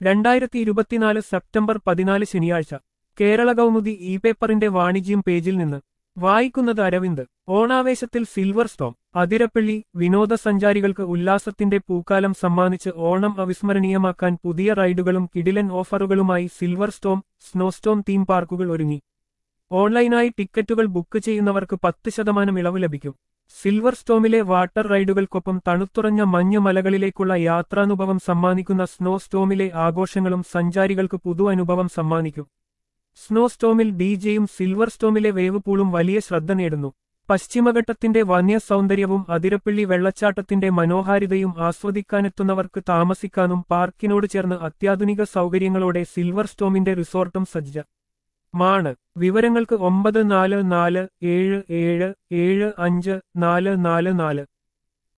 രണ്ടായിരത്തി ഇരുപത്തിനാല് സെപ്റ്റംബർ പതിനാല് ശനിയാഴ്ച കേരള കൗമുദി ഇ പേപ്പറിന്റെ വാണിജ്യം പേജിൽ നിന്ന് വായിക്കുന്നത് അരവിന്ദ് ഓണാവേശത്തിൽ സിൽവർ സ്റ്റോം അതിരപ്പള്ളി വിനോദസഞ്ചാരികൾക്ക് ഉല്ലാസത്തിന്റെ പൂക്കാലം സമ്മാനിച്ച് ഓണം അവിസ്മരണീയമാക്കാൻ പുതിയ റൈഡുകളും കിടിലൻ ഓഫറുകളുമായി സിൽവർ സ്റ്റോം സ്നോസ്റ്റോം തീം പാർക്കുകൾ ഒരുങ്ങി ഓൺലൈനായി ടിക്കറ്റുകൾ ബുക്ക് ചെയ്യുന്നവർക്ക് പത്ത് ശതമാനം ഇളവ് ലഭിക്കും സിൽവർ സ്റ്റോമിലെ വാട്ടർ റൈഡുകൾക്കൊപ്പം തണുത്തുറഞ്ഞ മഞ്ഞ് മലകളിലേക്കുള്ള യാത്രാനുഭവം സമ്മാനിക്കുന്ന സ്നോ സ്റ്റോമിലെ ആഘോഷങ്ങളും സഞ്ചാരികൾക്ക് പുതു അനുഭവം സമ്മാനിക്കും സ്നോ സ്റ്റോമിൽ ഡിജെയും സിൽവർ സ്റ്റോമിലെ വേവ് പൂളും വലിയ ശ്രദ്ധ നേടുന്നു പശ്ചിമഘട്ടത്തിന്റെ വന്യ സൗന്ദര്യവും അതിരപ്പള്ളി വെള്ളച്ചാട്ടത്തിന്റെ മനോഹാരിതയും ആസ്വദിക്കാനെത്തുന്നവർക്ക് താമസിക്കാനും പാർക്കിനോട് ചേർന്ന് അത്യാധുനിക സൗകര്യങ്ങളോടെ സിൽവർ സ്റ്റോമിന്റെ റിസോർട്ടും സജ്ജ മാണ് വിവരങ്ങൾക്ക് ഒമ്പത് നാല് നാല് ഏഴ് ഏഴ് ഏഴ് അഞ്ച് നാല് നാല് നാല്